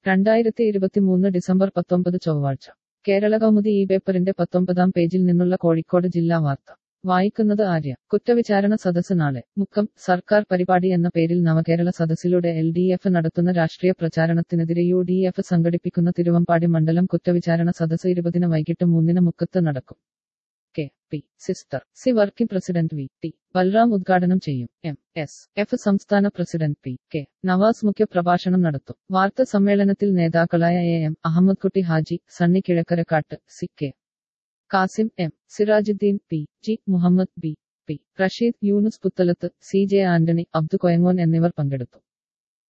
രണ്ടായിരത്തി ഇരുപത്തിമൂന്ന് ഡിസംബർ പത്തൊമ്പത് ചൊവ്വാഴ്ച കേരള കൗമുദി ഈ പേപ്പറിന്റെ പത്തൊമ്പതാം പേജിൽ നിന്നുള്ള കോഴിക്കോട് ജില്ലാ വാർത്ത വായിക്കുന്നത് ആര്യ കുറ്റവിചാരണ സദസ് നാളെ മുക്കം സർക്കാർ പരിപാടി എന്ന പേരിൽ നവകേരള സദസ്സിലൂടെ എൽ ഡി എഫ് നടത്തുന്ന രാഷ്ട്രീയ പ്രചാരണത്തിനെതിരെ യു ഡി എഫ് സംഘടിപ്പിക്കുന്ന തിരുവമ്പാടി മണ്ഡലം കുറ്റവിചാരണ സദസ് ഇരുപതിന് വൈകിട്ട് മൂന്നിന് മുക്കത്ത് നടക്കും കെ പി സിസ്റ്റർ C working president V T Balram ഉദ്ഘാടനം ചെയ്യും എം എസ് എഫ് സംസ്ഥാന പ്രസിഡന്റ് പി കെ നവാസ് മുഖ്യപ്രഭാഷണം നടത്തും വാർത്താ സമ്മേളനത്തിൽ നേതാക്കളായ A M Ahmed Kutty Haji Sunny Kizhakkarakkat C K Kasim M Sirajuddin P G Muhammad B P Rasheed Yunus Puthalath C J Antony Abdu Koyangon എന്നിവർ പങ്കെടുത്തു